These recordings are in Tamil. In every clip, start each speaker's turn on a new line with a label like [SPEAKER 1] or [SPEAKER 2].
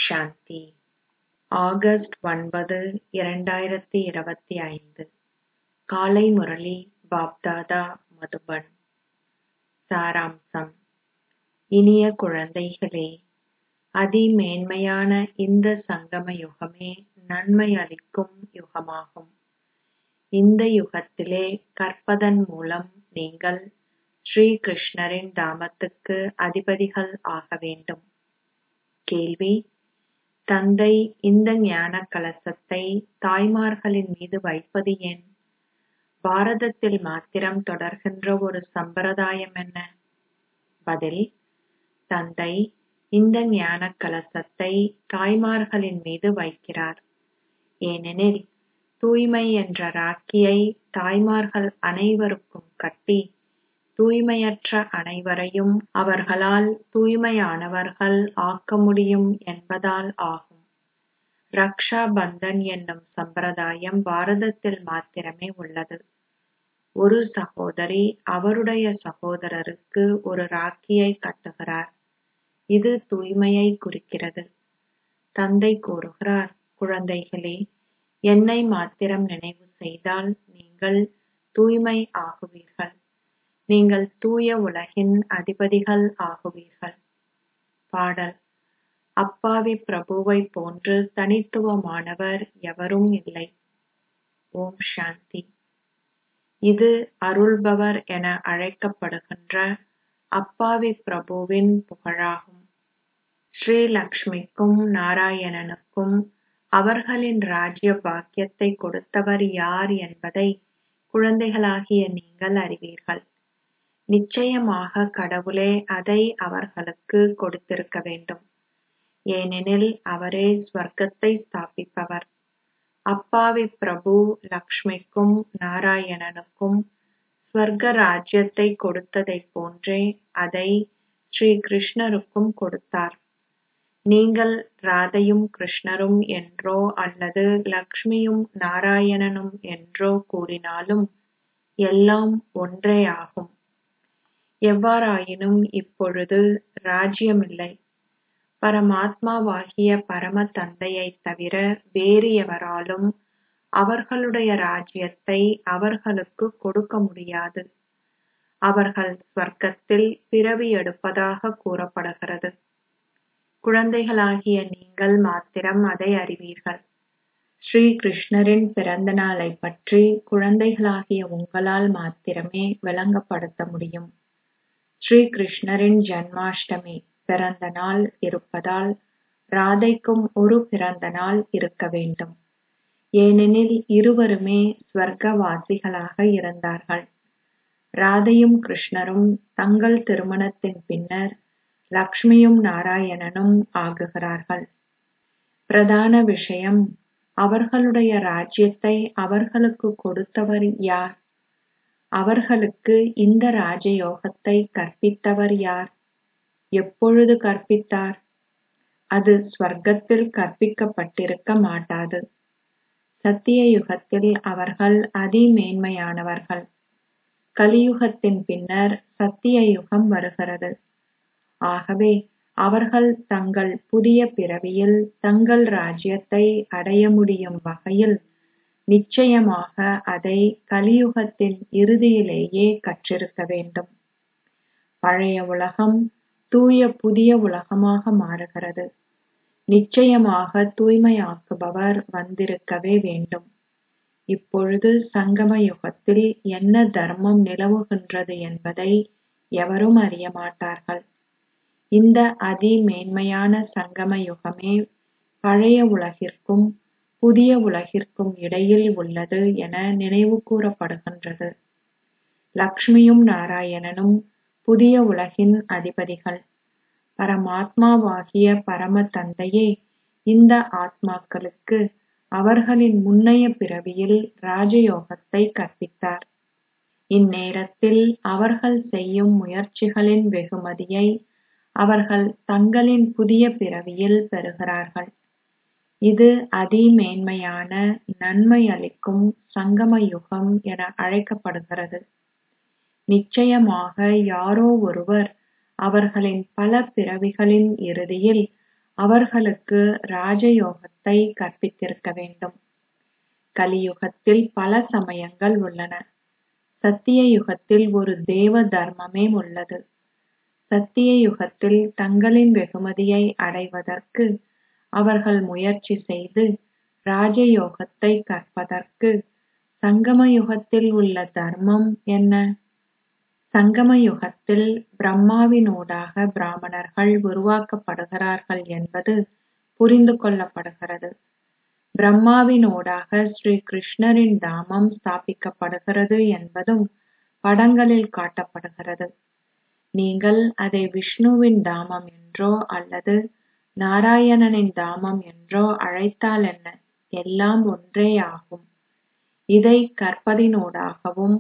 [SPEAKER 1] சாந்தி ஆகஸ்ட் ஒன்பது இரண்டாயிரத்தி இருபத்தி ஐந்து காலை முரளி பாப்தாதா மதுபன் சாராம்சம் இனிய குழந்தைகளே அதிமேன்மையான இந்த சங்கம யுகமே நன்மை அளிக்கும் யுகமாகும் இந்த யுகத்திலே கற்பதன் மூலம் நீங்கள் ஸ்ரீ கிருஷ்ணரின் தாமத்துக்கு அதிபதிகள் ஆக வேண்டும் கேள்வி தந்தை இந்த ஞான கலசத்தை தாய்மார்களின் மீது வைப்பது ஏன் பாரதத்தில் மாத்திரம் தொடர்கின்ற ஒரு சம்பிரதாயம் என்ன பதில் தந்தை இந்த ஞான கலசத்தை தாய்மார்களின் மீது வைக்கிறார் ஏனெனில் தூய்மை என்ற ராக்கியை தாய்மார்கள் அனைவருக்கும் கட்டி தூய்மையற்ற அனைவரையும் அவர்களால் தூய்மையானவர்கள் ஆக்க முடியும் என்பதால் ஆகும் ரக்ஷா பந்தன் என்னும் சம்பிரதாயம் பாரதத்தில் மாத்திரமே உள்ளது ஒரு சகோதரி அவருடைய சகோதரருக்கு ஒரு ராக்கியை கட்டுகிறார் இது தூய்மையை குறிக்கிறது தந்தை கூறுகிறார் குழந்தைகளே என்னை மாத்திரம் நினைவு செய்தால் நீங்கள் தூய்மை ஆகுவீர்கள் நீங்கள் தூய உலகின் அதிபதிகள் ஆகுவீர்கள் பாடல் அப்பாவி பிரபுவை போன்று தனித்துவமானவர் எவரும் இல்லை ஓம் சாந்தி இது அருள்பவர் என அழைக்கப்படுகின்ற அப்பாவி பிரபுவின் புகழாகும் ஸ்ரீ லக்ஷ்மிக்கும் நாராயணனுக்கும் அவர்களின் ராஜ்ய பாக்கியத்தை கொடுத்தவர் யார் என்பதை குழந்தைகளாகிய நீங்கள் அறிவீர்கள் நிச்சயமாக கடவுளே அதை அவர்களுக்கு கொடுத்திருக்க வேண்டும் ஏனெனில் அவரே ஸ்வர்க்கத்தை ஸ்தாபிப்பவர் அப்பாவி பிரபு லக்ஷ்மிக்கும் நாராயணனுக்கும் ஸ்வர்க ராஜ்யத்தை கொடுத்ததைப் போன்றே அதை ஸ்ரீ கிருஷ்ணருக்கும் கொடுத்தார் நீங்கள் ராதையும் கிருஷ்ணரும் என்றோ அல்லது லக்ஷ்மியும் நாராயணனும் என்றோ கூறினாலும் எல்லாம் ஒன்றே ஆகும் எவ்வாறாயினும் இப்பொழுது ராஜ்யமில்லை பரமாத்மாவாகிய பரம தந்தையைத் தவிர வேறு எவராலும் அவர்களுடைய ராஜ்யத்தை அவர்களுக்கு கொடுக்க முடியாது அவர்கள் ஸ்வர்க்கத்தில் பிறவி எடுப்பதாக கூறப்படுகிறது குழந்தைகளாகிய நீங்கள் மாத்திரம் அதை அறிவீர்கள் ஸ்ரீ கிருஷ்ணரின் பிறந்த நாளை பற்றி குழந்தைகளாகிய உங்களால் மாத்திரமே விளங்கப்படுத்த முடியும் ஸ்ரீ கிருஷ்ணரின் ஜன்மாஷ்டமி பிறந்த நாள் இருப்பதால் ராதைக்கும் ஒரு பிறந்த நாள் இருக்க வேண்டும் ஏனெனில் இருவருமே ஸ்வர்க்கவாசிகளாக இருந்தார்கள் ராதையும் கிருஷ்ணரும் தங்கள் திருமணத்தின் பின்னர் லக்ஷ்மியும் நாராயணனும் ஆகுகிறார்கள் பிரதான விஷயம் அவர்களுடைய ராஜ்யத்தை அவர்களுக்கு கொடுத்தவர் யார் அவர்களுக்கு இந்த ராஜயோகத்தை கற்பித்தவர் யார் எப்பொழுது கற்பித்தார் அது ஸ்வர்க்கத்தில் கற்பிக்கப்பட்டிருக்க மாட்டாது சத்திய யுகத்தில் அவர்கள் அதிமேன்மையானவர்கள் கலியுகத்தின் பின்னர் சத்திய யுகம் வருகிறது ஆகவே அவர்கள் தங்கள் புதிய பிறவியில் தங்கள் ராஜ்யத்தை அடைய முடியும் வகையில் நிச்சயமாக அதை கலியுகத்தின் இறுதியிலேயே கற்றிருக்க வேண்டும் பழைய உலகம் தூய புதிய உலகமாக மாறுகிறது நிச்சயமாக தூய்மையாக்குபவர் வந்திருக்கவே வேண்டும் இப்பொழுது சங்கம யுகத்தில் என்ன தர்மம் நிலவுகின்றது என்பதை எவரும் அறிய மாட்டார்கள் இந்த அதிமேன்மையான சங்கம யுகமே பழைய உலகிற்கும் புதிய உலகிற்கும் இடையில் உள்ளது என நினைவு கூறப்படுகின்றது லக்ஷ்மியும் நாராயணனும் புதிய உலகின் அதிபதிகள் பரமாத்மாவாகிய பரம தந்தையே இந்த ஆத்மாக்களுக்கு அவர்களின் முன்னைய பிறவியில் ராஜயோகத்தை கற்பித்தார் இந்நேரத்தில் அவர்கள் செய்யும் முயற்சிகளின் வெகுமதியை அவர்கள் தங்களின் புதிய பிறவியில் பெறுகிறார்கள் இது அதிமேன்மையான நன்மை அளிக்கும் சங்கம யுகம் என அழைக்கப்படுகிறது நிச்சயமாக யாரோ ஒருவர் அவர்களின் பல பிறவிகளின் இறுதியில் அவர்களுக்கு ராஜயோகத்தை கற்பித்திருக்க வேண்டும் கலியுகத்தில் பல சமயங்கள் உள்ளன சத்திய யுகத்தில் ஒரு தேவ தர்மமே உள்ளது சத்திய யுகத்தில் தங்களின் வெகுமதியை அடைவதற்கு அவர்கள் முயற்சி செய்து ராஜயோகத்தை கற்பதற்கு சங்கம யுகத்தில் உள்ள தர்மம் என்ன சங்கம யுகத்தில் பிரம்மாவினூடாக பிராமணர்கள் உருவாக்கப்படுகிறார்கள் என்பது புரிந்து கொள்ளப்படுகிறது பிரம்மாவினூடாக ஸ்ரீ கிருஷ்ணரின் தாமம் ஸ்தாபிக்கப்படுகிறது என்பதும் படங்களில் காட்டப்படுகிறது நீங்கள் அதை விஷ்ணுவின் தாமம் என்றோ அல்லது நாராயணனின் தாமம் என்றோ அழைத்தால் என்ன எல்லாம் ஒன்றே ஆகும் இதை கற்பதினூடாகவும்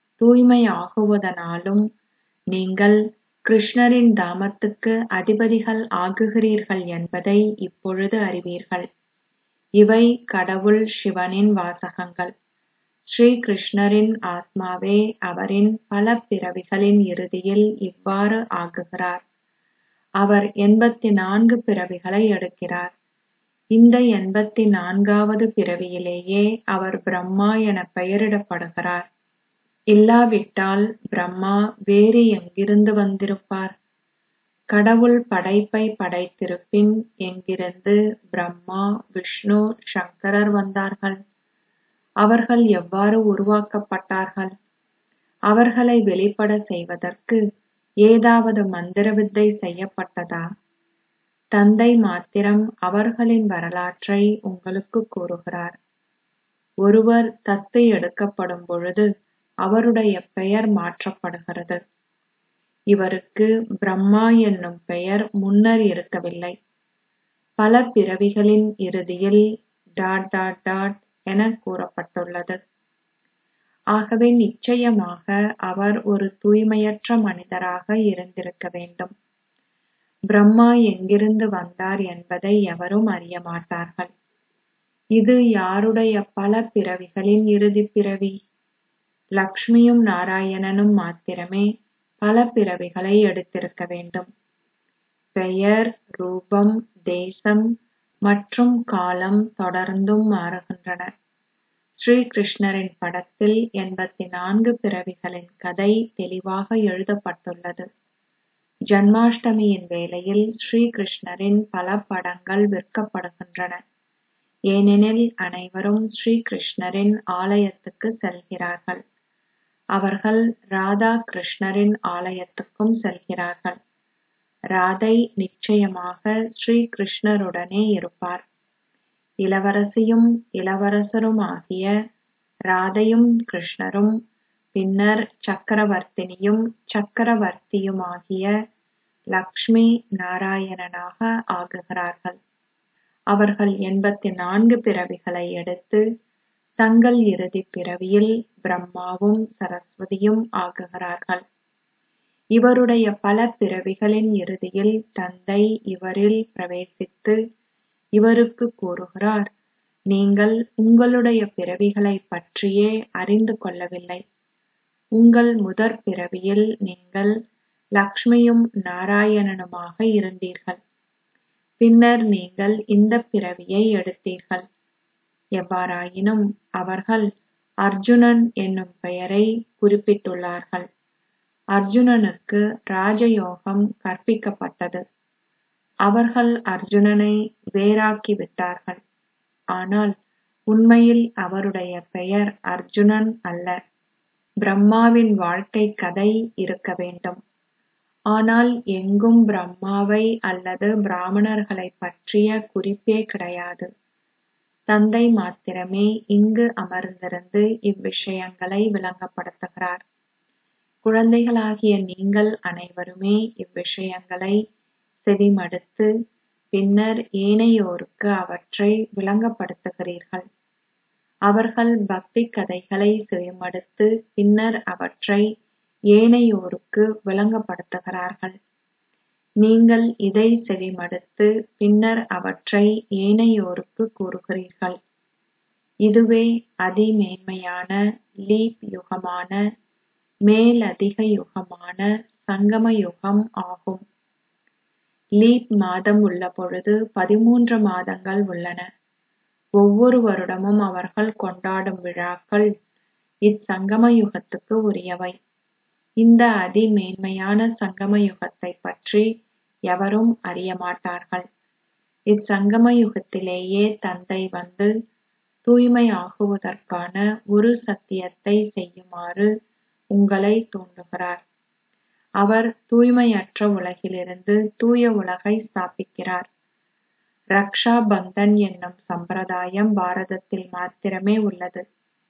[SPEAKER 1] தூய்மையாகுவதனாலும் நீங்கள் கிருஷ்ணரின் தாமத்துக்கு அதிபதிகள் ஆகுகிறீர்கள் என்பதை இப்பொழுது அறிவீர்கள் இவை கடவுள் சிவனின் வாசகங்கள் ஸ்ரீ கிருஷ்ணரின் ஆத்மாவே அவரின் பல பிறவிகளின் இறுதியில் இவ்வாறு ஆகுகிறார் அவர் எண்பத்தி நான்கு பிறவிகளை எடுக்கிறார் இந்த எண்பத்தி நான்காவது பிறவியிலேயே அவர் பிரம்மா என பெயரிடப்படுகிறார் இல்லாவிட்டால் பிரம்மா வேறு எங்கிருந்து வந்திருப்பார் கடவுள் படைப்பை படைத்திருப்பின் எங்கிருந்து பிரம்மா விஷ்ணு சங்கரர் வந்தார்கள் அவர்கள் எவ்வாறு உருவாக்கப்பட்டார்கள் அவர்களை வெளிப்பட செய்வதற்கு ஏதாவது மந்திர வித்தை செய்யப்பட்டதா தந்தை மாத்திரம் அவர்களின் வரலாற்றை உங்களுக்கு கூறுகிறார் ஒருவர் தத்து எடுக்கப்படும் பொழுது அவருடைய பெயர் மாற்றப்படுகிறது இவருக்கு பிரம்மா என்னும் பெயர் முன்னர் இருக்கவில்லை பல பிறவிகளின் இறுதியில் டாட் டாட் டாட் என கூறப்பட்டுள்ளது ஆகவே நிச்சயமாக அவர் ஒரு தூய்மையற்ற மனிதராக இருந்திருக்க வேண்டும் பிரம்மா எங்கிருந்து வந்தார் என்பதை எவரும் அறிய மாட்டார்கள் இது யாருடைய பல பிறவிகளின் இறுதி பிறவி லக்ஷ்மியும் நாராயணனும் மாத்திரமே பல பிறவிகளை எடுத்திருக்க வேண்டும் பெயர் ரூபம் தேசம் மற்றும் காலம் தொடர்ந்தும் மாறுகின்றன ஸ்ரீ கிருஷ்ணரின் படத்தில் எண்பத்தி நான்கு பிறவிகளின் கதை தெளிவாக எழுதப்பட்டுள்ளது ஜன்மாஷ்டமியின் வேளையில் ஸ்ரீ கிருஷ்ணரின் பல படங்கள் விற்கப்படுகின்றன ஏனெனில் அனைவரும் ஸ்ரீ கிருஷ்ணரின் ஆலயத்துக்கு செல்கிறார்கள் அவர்கள் ராதா கிருஷ்ணரின் ஆலயத்துக்கும் செல்கிறார்கள் ராதை நிச்சயமாக ஸ்ரீ கிருஷ்ணருடனே இருப்பார் இளவரசியும் இளவரசருமாகிய ராதையும் கிருஷ்ணரும் பின்னர் சக்கரவர்த்தினியும் சக்கரவர்த்தியுமாகிய லக்ஷ்மி நாராயணனாக ஆகுகிறார்கள் அவர்கள் எண்பத்தி நான்கு பிறவிகளை எடுத்து தங்கள் இறுதி பிறவியில் பிரம்மாவும் சரஸ்வதியும் ஆகுகிறார்கள் இவருடைய பல பிறவிகளின் இறுதியில் தந்தை இவரில் பிரவேசித்து இவருக்கு கூறுகிறார் நீங்கள் உங்களுடைய பிறவிகளை பற்றியே அறிந்து கொள்ளவில்லை உங்கள் முதற் பிறவியில் நீங்கள் லக்ஷ்மியும் நாராயணனுமாக இருந்தீர்கள் பின்னர் நீங்கள் இந்த பிறவியை எடுத்தீர்கள் எவ்வாறாயினும் அவர்கள் அர்ஜுனன் என்னும் பெயரை குறிப்பிட்டுள்ளார்கள் அர்ஜுனனுக்கு ராஜயோகம் கற்பிக்கப்பட்டது அவர்கள் அர்ஜுனனை வேறாக்கி விட்டார்கள் ஆனால் உண்மையில் அவருடைய பெயர் அர்ஜுனன் அல்ல பிரம்மாவின் வாழ்க்கை கதை இருக்க வேண்டும் ஆனால் எங்கும் பிரம்மாவை அல்லது பிராமணர்களை பற்றிய குறிப்பே கிடையாது தந்தை மாத்திரமே இங்கு அமர்ந்திருந்து இவ்விஷயங்களை விளங்கப்படுத்துகிறார் குழந்தைகளாகிய நீங்கள் அனைவருமே இவ்விஷயங்களை செவிமடுத்து பின்னர் ஏனையோருக்கு அவற்றை விளங்கப்படுத்துகிறீர்கள் அவர்கள் பக்தி கதைகளை செவிமடுத்து பின்னர் அவற்றை ஏனையோருக்கு விளங்கப்படுத்துகிறார்கள் நீங்கள் இதை செவிமடுத்து பின்னர் அவற்றை ஏனையோருக்கு கூறுகிறீர்கள் இதுவே அதிமேன்மையான லீப் யுகமான மேலதிக யுகமான சங்கம யுகம் ஆகும் லீப் மாதம் உள்ள பொழுது பதிமூன்று மாதங்கள் உள்ளன ஒவ்வொரு வருடமும் அவர்கள் கொண்டாடும் விழாக்கள் இச்சங்கம யுகத்துக்கு உரியவை இந்த அதி மேன்மையான சங்கம யுகத்தைப் பற்றி எவரும் அறியமாட்டார்கள் இச்சங்கம யுகத்திலேயே தந்தை வந்து தூய்மை ஆகுவதற்கான ஒரு சத்தியத்தை செய்யுமாறு உங்களை தூண்டுகிறார் அவர் தூய்மையற்ற உலகிலிருந்து தூய உலகை ஸ்தாபிக்கிறார் ரக்ஷா பந்தன் என்னும் சம்பிரதாயம் பாரதத்தில் மாத்திரமே உள்ளது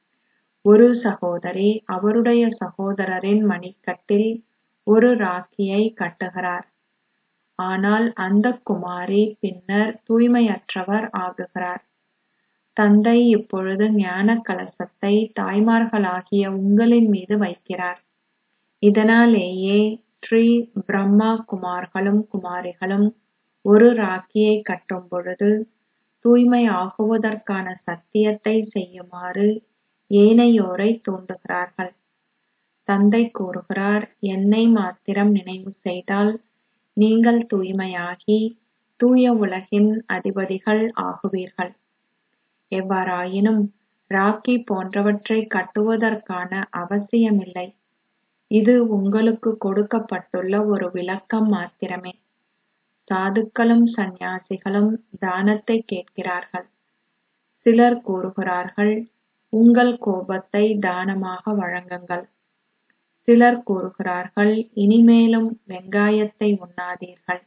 [SPEAKER 1] ஒரு சகோதரி அவருடைய சகோதரரின் மணிக்கட்டில் ஒரு ராக்கியை கட்டுகிறார் ஆனால் அந்த குமாரி பின்னர் தூய்மையற்றவர் ஆகுகிறார் தந்தை இப்பொழுது ஞான கலசத்தை தாய்மார்களாகிய உங்களின் மீது வைக்கிறார் இதனாலேயே ஸ்ரீ பிரம்மா குமார்களும் குமாரிகளும் ஒரு ராக்கியை கட்டும் பொழுது தூய்மை ஆகுவதற்கான சத்தியத்தை செய்யுமாறு ஏனையோரை தூண்டுகிறார்கள் தந்தை கூறுகிறார் என்னை மாத்திரம் நினைவு செய்தால் நீங்கள் தூய்மையாகி தூய உலகின் அதிபதிகள் ஆகுவீர்கள் எவ்வாறாயினும் ராக்கி போன்றவற்றை கட்டுவதற்கான அவசியமில்லை இது உங்களுக்கு கொடுக்கப்பட்டுள்ள ஒரு விளக்கம் மாத்திரமே சாதுக்களும் சந்நியாசிகளும் தானத்தை கேட்கிறார்கள் சிலர் கூறுகிறார்கள் உங்கள் கோபத்தை தானமாக வழங்குங்கள் சிலர் கூறுகிறார்கள் இனிமேலும் வெங்காயத்தை உண்ணாதீர்கள்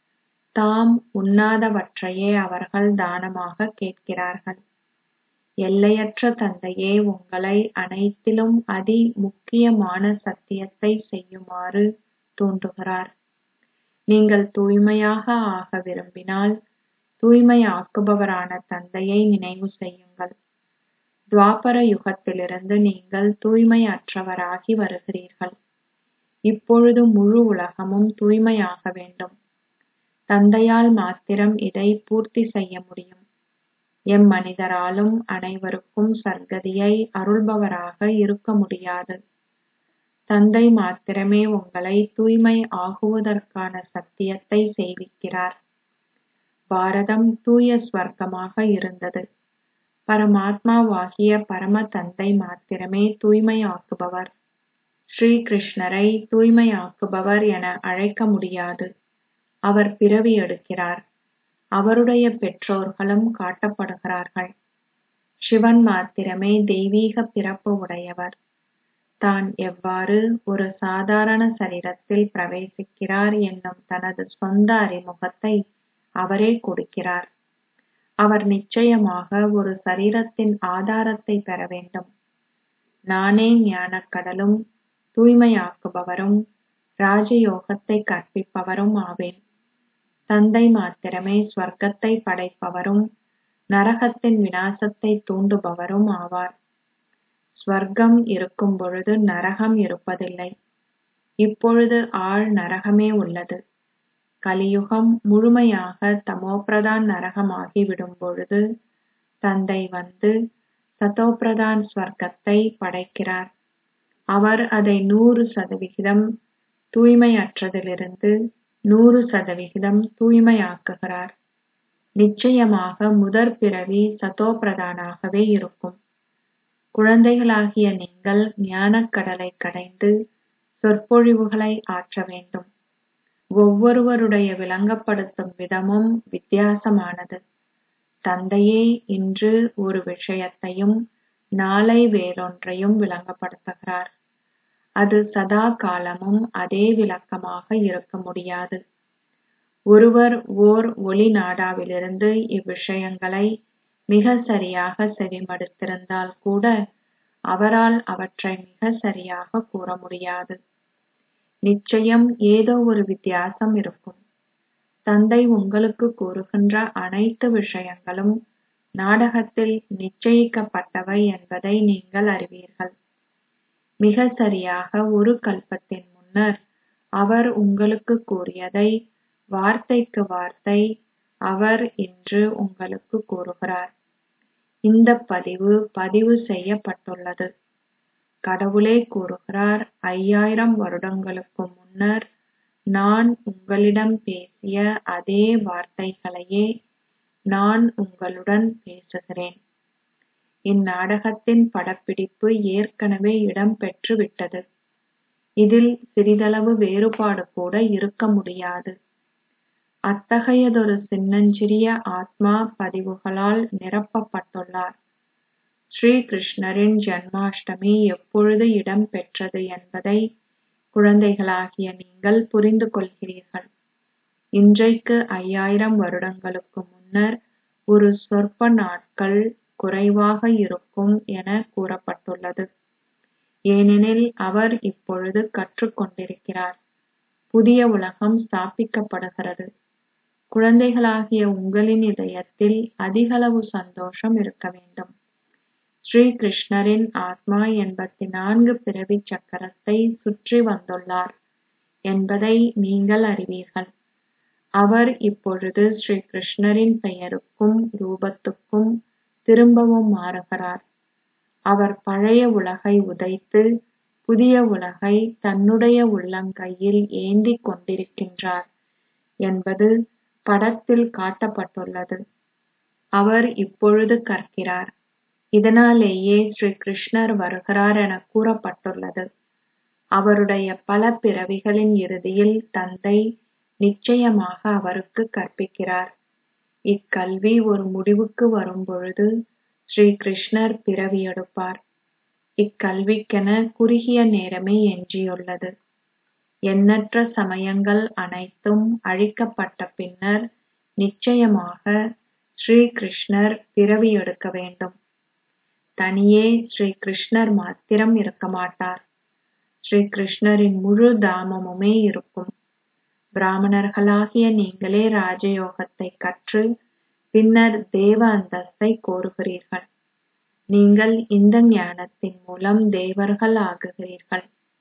[SPEAKER 1] தாம் உண்ணாதவற்றையே அவர்கள் தானமாக கேட்கிறார்கள் எல்லையற்ற தந்தையே உங்களை அனைத்திலும் அதி முக்கியமான சத்தியத்தை செய்யுமாறு தூண்டுகிறார் நீங்கள் தூய்மையாக ஆக விரும்பினால் தூய்மை ஆக்குபவரான தந்தையை நினைவு செய்யுங்கள் துவாபர யுகத்திலிருந்து நீங்கள் தூய்மையற்றவராகி வருகிறீர்கள் இப்பொழுது முழு உலகமும் தூய்மையாக வேண்டும் தந்தையால் மாத்திரம் இதை பூர்த்தி செய்ய முடியும் எம் மனிதராலும் அனைவருக்கும் சர்க்கதியை அருள்பவராக இருக்க முடியாது தந்தை மாத்திரமே உங்களை தூய்மை ஆகுவதற்கான சத்தியத்தை செய்விக்கிறார் பாரதம் தூய ஸ்வர்க்கமாக இருந்தது பரமாத்மாவாகிய பரம தந்தை மாத்திரமே தூய்மையாக்குபவர் ஸ்ரீ கிருஷ்ணரை தூய்மையாக்குபவர் என அழைக்க முடியாது அவர் பிறவி எடுக்கிறார் அவருடைய பெற்றோர்களும் காட்டப்படுகிறார்கள் சிவன் மாத்திரமே தெய்வீக பிறப்பு உடையவர் தான் எவ்வாறு ஒரு சாதாரண சரீரத்தில் பிரவேசிக்கிறார் என்னும் தனது சொந்த அறிமுகத்தை அவரே கொடுக்கிறார் அவர் நிச்சயமாக ஒரு சரீரத்தின் ஆதாரத்தை பெற வேண்டும் நானே ஞானக்கடலும் தூய்மையாக்குபவரும் ராஜயோகத்தை கற்பிப்பவரும் ஆவேன் தந்தை மாத்திரமே ஸ்வர்க்கத்தை படைப்பவரும் நரகத்தின் விநாசத்தை தூண்டுபவரும் ஆவார் ஸ்வர்க்கம் இருக்கும் பொழுது நரகம் இருப்பதில்லை இப்பொழுது ஆழ் நரகமே உள்ளது கலியுகம் முழுமையாக தமோபிரதான் நரகமாகி விடும் பொழுது தந்தை வந்து சதோபிரதான் ஸ்வர்க்கத்தை படைக்கிறார் அவர் அதை நூறு சதவிகிதம் தூய்மையற்றதிலிருந்து நூறு சதவிகிதம் தூய்மையாக்குகிறார் நிச்சயமாக முதற் பிறவி சதோபிரதானாகவே இருக்கும் குழந்தைகளாகிய நீங்கள் ஞானக்கடலை கடைந்து சொற்பொழிவுகளை ஆற்ற வேண்டும் ஒவ்வொருவருடைய விளங்கப்படுத்தும் விதமும் வித்தியாசமானது தந்தையே இன்று ஒரு விஷயத்தையும் நாளை வேறொன்றையும் விளங்கப்படுத்துகிறார் அது சதா காலமும் அதே விளக்கமாக இருக்க முடியாது ஒருவர் ஓர் ஒளி நாடாவிலிருந்து இவ்விஷயங்களை மிக சரியாக செவிமடுத்திருந்தால் கூட அவரால் அவற்றை மிக சரியாக கூற முடியாது நிச்சயம் ஏதோ ஒரு வித்தியாசம் இருக்கும் தந்தை உங்களுக்கு கூறுகின்ற அனைத்து விஷயங்களும் நாடகத்தில் நிச்சயிக்கப்பட்டவை என்பதை நீங்கள் அறிவீர்கள் மிக சரியாக ஒரு கல்பத்தின் முன்னர் அவர் உங்களுக்கு கூறியதை வார்த்தைக்கு வார்த்தை அவர் இன்று உங்களுக்கு கூறுகிறார் இந்த பதிவு பதிவு செய்யப்பட்டுள்ளது கடவுளே கூறுகிறார் ஐயாயிரம் வருடங்களுக்கு முன்னர் நான் உங்களிடம் பேசிய அதே வார்த்தைகளையே நான் உங்களுடன் பேசுகிறேன் இந்நாடகத்தின் படப்பிடிப்பு ஏற்கனவே இடம்பெற்று விட்டது இதில் சிறிதளவு வேறுபாடு கூட இருக்க முடியாது அத்தகையதொரு சின்னஞ்சிறிய ஆத்மா பதிவுகளால் நிரப்பப்பட்டுள்ளார் ஸ்ரீ கிருஷ்ணரின் ஜன்மாஷ்டமி எப்பொழுது இடம்பெற்றது என்பதை குழந்தைகளாகிய நீங்கள் புரிந்து கொள்கிறீர்கள் இன்றைக்கு ஐயாயிரம் வருடங்களுக்கு முன்னர் ஒரு சொற்ப நாட்கள் குறைவாக இருக்கும் என கூறப்பட்டுள்ளது ஏனெனில் அவர் இப்பொழுது கற்றுக் கொண்டிருக்கிறார் புதிய உலகம் ஸ்தாபிக்கப்படுகிறது குழந்தைகளாகிய உங்களின் இதயத்தில் அதிகளவு சந்தோஷம் இருக்க வேண்டும் ஸ்ரீ கிருஷ்ணரின் ஆத்மா எண்பத்தி நான்கு பிறவிச் சக்கரத்தை சுற்றி வந்துள்ளார் என்பதை நீங்கள் அறிவீர்கள் அவர் இப்பொழுது ஸ்ரீ கிருஷ்ணரின் பெயருக்கும் ரூபத்துக்கும் திரும்பவும் மாறுகிறார் அவர் பழைய உலகை உதைத்து புதிய உலகை தன்னுடைய உள்ளங்கையில் ஏந்திக் கொண்டிருக்கின்றார் என்பது படத்தில் காட்டப்பட்டுள்ளது அவர் இப்பொழுது கற்கிறார் இதனாலேயே ஸ்ரீ கிருஷ்ணர் வருகிறார் என கூறப்பட்டுள்ளது அவருடைய பல பிறவிகளின் இறுதியில் தந்தை நிச்சயமாக அவருக்கு கற்பிக்கிறார் இக்கல்வி ஒரு முடிவுக்கு வரும்பொழுது ஸ்ரீ கிருஷ்ணர் பிறவி எடுப்பார் இக்கல்விக்கென குறுகிய நேரமே எஞ்சியுள்ளது எண்ணற்ற சமயங்கள் அனைத்தும் அழிக்கப்பட்ட பின்னர் நிச்சயமாக ஸ்ரீ கிருஷ்ணர் பிறவி எடுக்க வேண்டும் தனியே ஸ்ரீ கிருஷ்ணர் மாத்திரம் இருக்க மாட்டார் ஸ்ரீ கிருஷ்ணரின் முழு தாமமுமே இருக்கும் பிராமணர்களாகிய நீங்களே ராஜயோகத்தை கற்று பின்னர் தேவ அந்தஸ்தை கோருகிறீர்கள் நீங்கள் இந்த ஞானத்தின் மூலம் தேவர்கள் ஆகுகிறீர்கள்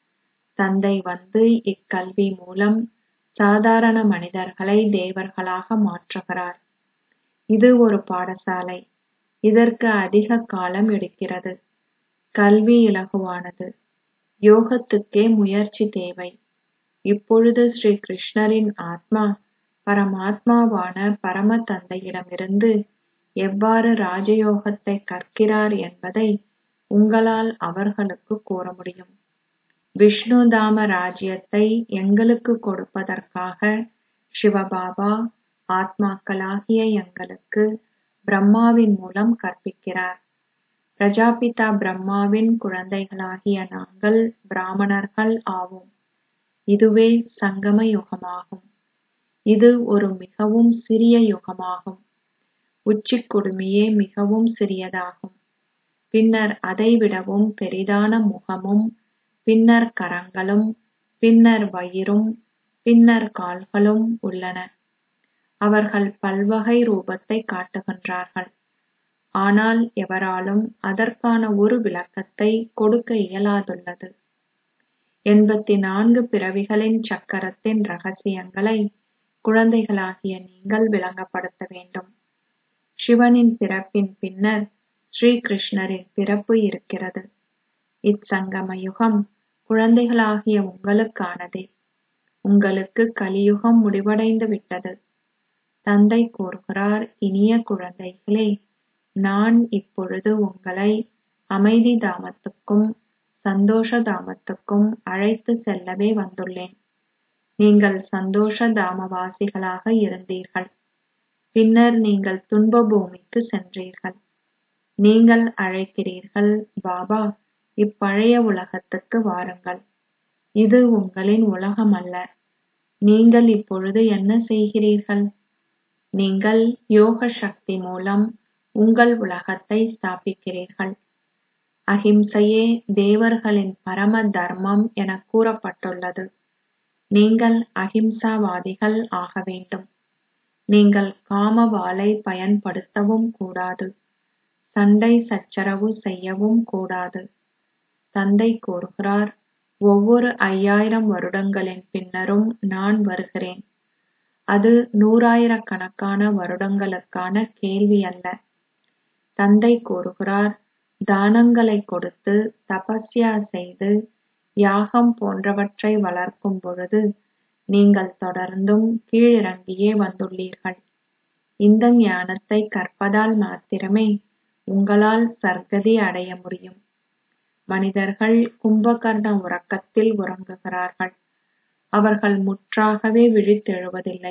[SPEAKER 1] தந்தை வந்து இக்கல்வி மூலம் சாதாரண மனிதர்களை தேவர்களாக மாற்றுகிறார் இது ஒரு பாடசாலை இதற்கு அதிக காலம் எடுக்கிறது கல்வி இலகுவானது யோகத்துக்கே முயற்சி தேவை இப்பொழுது ஸ்ரீ கிருஷ்ணரின் ஆத்மா பரமாத்மாவான பரம தந்தையிடமிருந்து எவ்வாறு ராஜயோகத்தை கற்கிறார் என்பதை உங்களால் அவர்களுக்கு கூற முடியும் விஷ்ணு தாம ராஜ்யத்தை எங்களுக்கு கொடுப்பதற்காக சிவபாபா ஆத்மாக்களாகிய எங்களுக்கு பிரம்மாவின் மூலம் கற்பிக்கிறார் பிரஜாபிதா பிரம்மாவின் குழந்தைகளாகிய நாங்கள் பிராமணர்கள் ஆவோம் இதுவே சங்கம யுகமாகும் இது ஒரு மிகவும் சிறிய யுகமாகும் உச்சிக் குடுமியே மிகவும் சிறியதாகும் பின்னர் அதைவிடவும் பெரிதான முகமும் பின்னர் கரங்களும் பின்னர் வயிறும் பின்னர் கால்களும் உள்ளன அவர்கள் பல்வகை ரூபத்தை காட்டுகின்றார்கள் ஆனால் எவராலும் அதற்கான ஒரு விளக்கத்தை கொடுக்க இயலாதுள்ளது எண்பத்தி நான்கு பிறவிகளின் சக்கரத்தின் ரகசியங்களை குழந்தைகளாகிய நீங்கள் விளங்கப்படுத்த வேண்டும் சிவனின் பிறப்பின் பின்னர் ஸ்ரீ கிருஷ்ணரின் பிறப்பு இருக்கிறது இச்சங்கம யுகம் குழந்தைகளாகிய உங்களுக்கானதே உங்களுக்கு கலியுகம் முடிவடைந்து விட்டது தந்தை கூறுகிறார் இனிய குழந்தைகளே நான் இப்பொழுது உங்களை அமைதி தாமத்துக்கும் சந்தோஷ தாமத்துக்கும் அழைத்து செல்லவே வந்துள்ளேன் நீங்கள் சந்தோஷ தாமவாசிகளாக இருந்தீர்கள் பின்னர் நீங்கள் துன்ப பூமிக்கு சென்றீர்கள் நீங்கள் அழைக்கிறீர்கள் பாபா இப்பழைய உலகத்துக்கு வாருங்கள் இது உங்களின் உலகம் அல்ல நீங்கள் இப்பொழுது என்ன செய்கிறீர்கள் நீங்கள் யோக சக்தி மூலம் உங்கள் உலகத்தை ஸ்தாபிக்கிறீர்கள் அஹிம்சையே தேவர்களின் பரம தர்மம் என கூறப்பட்டுள்ளது நீங்கள் அஹிம்சாவாதிகள் ஆக வேண்டும் நீங்கள் காமவாளை பயன்படுத்தவும் கூடாது சண்டை சச்சரவு செய்யவும் கூடாது தந்தை கூறுகிறார் ஒவ்வொரு ஐயாயிரம் வருடங்களின் பின்னரும் நான் வருகிறேன் அது நூறாயிரக்கணக்கான வருடங்களுக்கான கேள்வி அல்ல தந்தை கூறுகிறார் தானங்களை கொடுத்து தபஸ்யா செய்து யாகம் போன்றவற்றை வளர்க்கும் பொழுது நீங்கள் தொடர்ந்தும் கீழிறங்கியே வந்துள்ளீர்கள் இந்த ஞானத்தை கற்பதால் மாத்திரமே உங்களால் சர்க்கதி அடைய முடியும் மனிதர்கள் கும்பகர்ண உறக்கத்தில் உறங்குகிறார்கள் அவர்கள் முற்றாகவே விழித்தெழுவதில்லை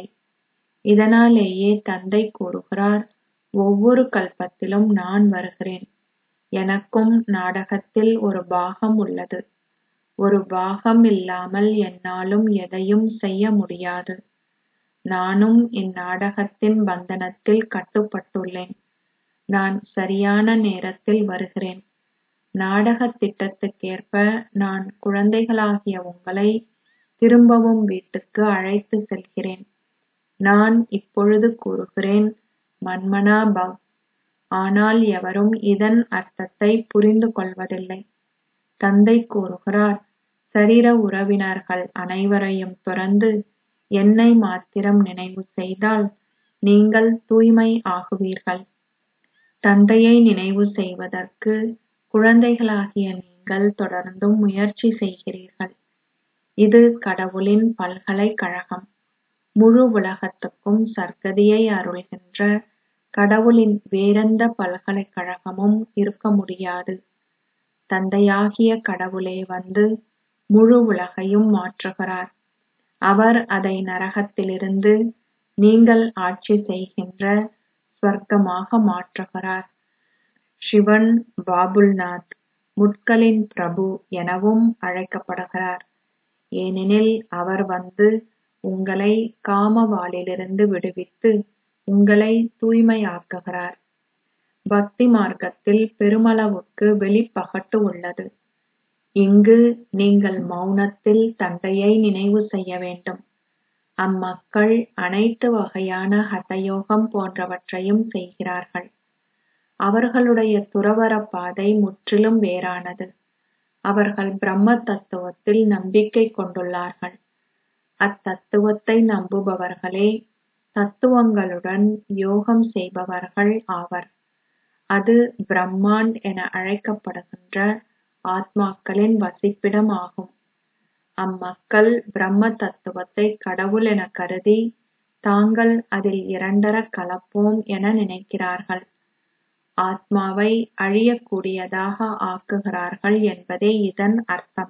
[SPEAKER 1] இதனாலேயே தந்தை கூறுகிறார் ஒவ்வொரு கல்பத்திலும் நான் வருகிறேன் எனக்கும் நாடகத்தில் ஒரு பாகம் உள்ளது ஒரு பாகம் இல்லாமல் என்னாலும் எதையும் செய்ய முடியாது நானும் இந்நாடகத்தின் பந்தனத்தில் கட்டுப்பட்டுள்ளேன் நான் சரியான நேரத்தில் வருகிறேன் நாடகத் திட்டத்துக்கேற்ப நான் குழந்தைகளாகிய உங்களை திரும்பவும் வீட்டுக்கு அழைத்து செல்கிறேன் நான் இப்பொழுது கூறுகிறேன் மன்மனா பவ் ஆனால் எவரும் இதன் அர்த்தத்தை புரிந்து கொள்வதில்லை தந்தை கூறுகிறார் சரீர உறவினர்கள் அனைவரையும் துறந்து என்னை மாத்திரம் நினைவு செய்தால் நீங்கள் தூய்மை ஆகுவீர்கள் தந்தையை நினைவு செய்வதற்கு குழந்தைகளாகிய நீங்கள் தொடர்ந்தும் முயற்சி செய்கிறீர்கள் இது கடவுளின் பல்கலைக்கழகம் முழு உலகத்துக்கும் சர்க்கதியை அருள்கின்ற கடவுளின் வேறெந்த பல்கலைக்கழகமும் இருக்க முடியாது தந்தையாகிய கடவுளே வந்து முழு உலகையும் மாற்றுகிறார் அவர் அதை நரகத்திலிருந்து நீங்கள் ஆட்சி செய்கின்ற ஸ்வர்க்கமாக மாற்றுகிறார் சிவன் பாபுல்நாத் முட்களின் பிரபு எனவும் அழைக்கப்படுகிறார் ஏனெனில் அவர் வந்து உங்களை காமவாளிலிருந்து விடுவித்து உங்களை தூய்மையாக்குகிறார் பக்தி மார்க்கத்தில் பெருமளவுக்கு வெளிப்பகட்டு உள்ளது இங்கு நீங்கள் மௌனத்தில் தந்தையை நினைவு செய்ய வேண்டும் அம்மக்கள் அனைத்து வகையான ஹதயோகம் போன்றவற்றையும் செய்கிறார்கள் அவர்களுடைய துறவற பாதை முற்றிலும் வேறானது அவர்கள் பிரம்ம தத்துவத்தில் நம்பிக்கை கொண்டுள்ளார்கள் அத்தத்துவத்தை நம்புபவர்களே தத்துவங்களுடன் யோகம் செய்பவர்கள் ஆவர் அது பிரம்மாண்ட் என அழைக்கப்படுகின்ற ஆத்மாக்களின் வசிப்பிடம் ஆகும் அம்மக்கள் பிரம்ம தத்துவத்தை கடவுள் என கருதி தாங்கள் அதில் இரண்டர கலப்போம் என நினைக்கிறார்கள் ஆத்மாவை அழியக்கூடியதாக ஆக்குகிறார்கள் என்பதே இதன் அர்த்தம்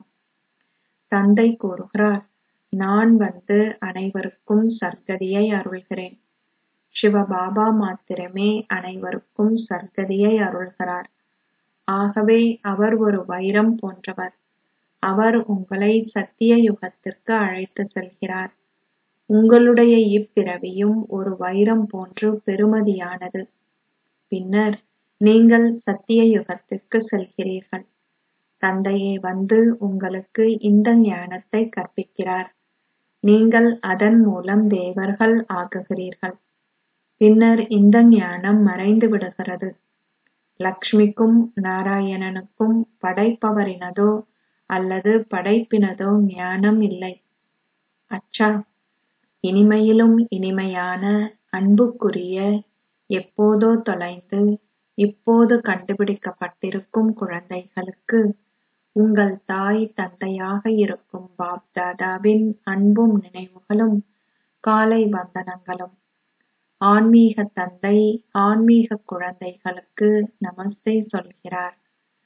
[SPEAKER 1] தந்தை கூறுகிறார் நான் வந்து அனைவருக்கும் சர்க்கதியை அருள்கிறேன் சிவபாபா மாத்திரமே அனைவருக்கும் சர்க்கதியை அருள்கிறார் ஆகவே அவர் ஒரு வைரம் போன்றவர் அவர் உங்களை சத்திய யுகத்திற்கு அழைத்து செல்கிறார் உங்களுடைய இப்பிறவியும் ஒரு வைரம் போன்று பெறுமதியானது பின்னர் நீங்கள் சத்திய யுகத்திற்கு செல்கிறீர்கள் தந்தையே வந்து உங்களுக்கு இந்த ஞானத்தை கற்பிக்கிறார் நீங்கள் அதன் மூலம் தேவர்கள் ஆகுகிறீர்கள் பின்னர் இந்த ஞானம் மறைந்து விடுகிறது லக்ஷ்மிக்கும் நாராயணனுக்கும் படைப்பவரினதோ அல்லது படைப்பினதோ ஞானம் இல்லை அச்சா இனிமையிலும் இனிமையான அன்புக்குரிய எப்போதோ தொலைந்து இப்போது கண்டுபிடிக்கப்பட்டிருக்கும் குழந்தைகளுக்கு உங்கள் தாய் தந்தையாக இருக்கும் பாப் தாதாவின் அன்பும் நினைவுகளும் காலை வந்தனங்களும் ஆன்மீக தந்தை ஆன்மீக குழந்தைகளுக்கு நமஸ்தே சொல்கிறார்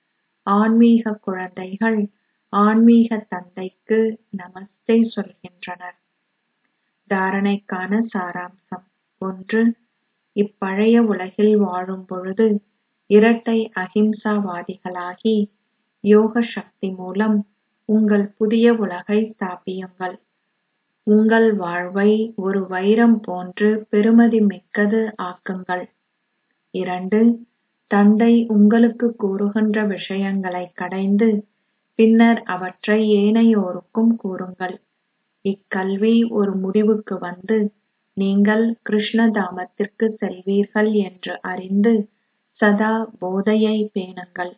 [SPEAKER 1] ஆன்மீக குழந்தைகள் ஆன்மீக தந்தைக்கு நமஸ்தே சொல்கின்றனர் தாரணைக்கான சாராம்சம் ஒன்று இப்பழைய உலகில் வாழும் பொழுது இரட்டை அகிம்சாவாதிகளாகி யோக சக்தி மூலம் உங்கள் புதிய உலகை ஸ்தாபியுங்கள் உங்கள் வாழ்வை ஒரு வைரம் போன்று பெருமதி மிக்கது ஆக்குங்கள் இரண்டு தந்தை உங்களுக்கு கூறுகின்ற விஷயங்களை கடைந்து பின்னர் அவற்றை ஏனையோருக்கும் கூறுங்கள் இக்கல்வி ஒரு முடிவுக்கு வந்து நீங்கள் கிருஷ்ண தாமத்திற்கு செல்வீர்கள் என்று அறிந்து சதா போதையை பேணுங்கள்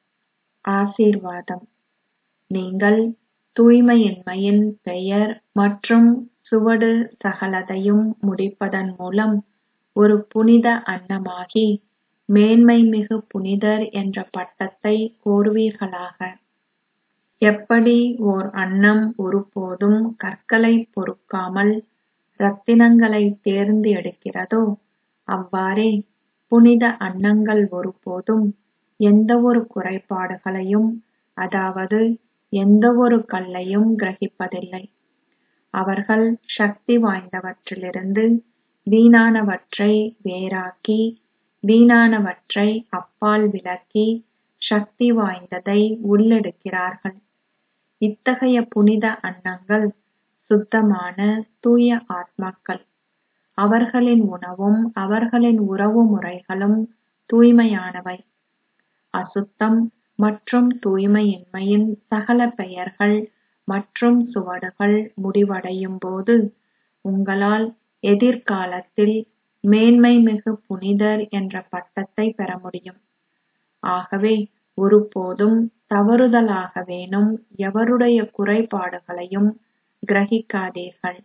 [SPEAKER 1] ஆசீர்வாதம் நீங்கள் தூய்மையின்மையின் பெயர் மற்றும் சுவடு சகலதையும் முடிப்பதன் மூலம் ஒரு புனித அன்னமாகி மேன்மை மிகு புனிதர் என்ற பட்டத்தை கோருவீர்களாக எப்படி ஓர் அன்னம் ஒருபோதும் கற்களைப் பொறுக்காமல் இரத்தினங்களைத் தேர்ந்து எடுக்கிறதோ அவ்வாறே புனித அன்னங்கள் ஒருபோதும் எந்தவொரு குறைபாடுகளையும் அதாவது எந்தவொரு கல்லையும் கிரகிப்பதில்லை அவர்கள் சக்தி வாய்ந்தவற்றிலிருந்து வீணானவற்றை வேறாக்கி வீணானவற்றை அப்பால் விலக்கி சக்தி வாய்ந்ததை உள்ளெடுக்கிறார்கள் இத்தகைய புனித அன்னங்கள் சுத்தமான தூய ஆத்மாக்கள் அவர்களின் உணவும் அவர்களின் உறவு முறைகளும் தூய்மையானவை அசுத்தம் மற்றும் தூய்மையின்மையின் சகல பெயர்கள் மற்றும் சுவடுகள் முடிவடையும் போது உங்களால் எதிர்காலத்தில் மேன்மைமிகு புனிதர் என்ற பட்டத்தை பெற முடியும் ஆகவே ஒருபோதும் தவறுதலாகவேனும் எவருடைய குறைபாடுகளையும் கிரகிக்காதீர்கள்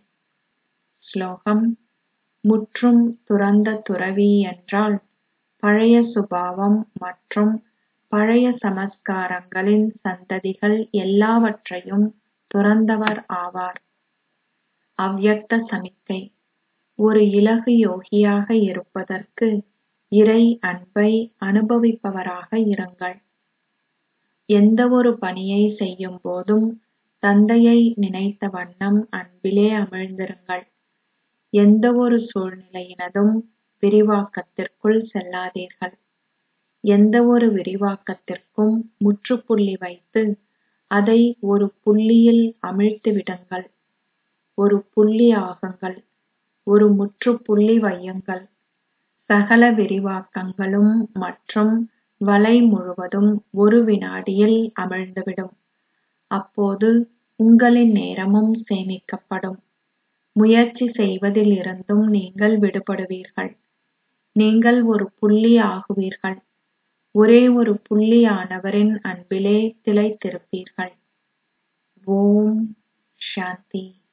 [SPEAKER 1] ஸ்லோகம் முற்றும் துறந்த துறவி என்றால் பழைய சுபாவம் மற்றும் பழைய சமஸ்காரங்களின் சந்ததிகள் எல்லாவற்றையும் துறந்தவர் ஆவார் அவ்யக்த சமிக்கை ஒரு இலகு யோகியாக இருப்பதற்கு இறை அன்பை அனுபவிப்பவராக இருங்கள் எந்தவொரு பணியை செய்யும் போதும் தந்தையை நினைத்த வண்ணம் அன்பிலே அமிழ்ந்திருங்கள் எந்தவொரு சூழ்நிலையினதும் விரிவாக்கத்திற்குள் செல்லாதீர்கள் எந்தவொரு விரிவாக்கத்திற்கும் முற்றுப்புள்ளி வைத்து அதை ஒரு புள்ளியில் அமிழ்த்து விடுங்கள் ஒரு புள்ளி ஆகுங்கள் ஒரு முற்றுப்புள்ளி வையுங்கள் சகல விரிவாக்கங்களும் மற்றும் வலை முழுவதும் ஒரு வினாடியில் அமிழ்ந்துவிடும் அப்போது உங்களின் நேரமும் சேமிக்கப்படும் முயற்சி செய்வதில் இருந்தும் நீங்கள் விடுபடுவீர்கள் நீங்கள் ஒரு புள்ளி ஆகுவீர்கள் ஒரே ஒரு புள்ளி ஆனவரின் அன்பிலே திளைத்திருப்பீர்கள் ஓம் சாந்தி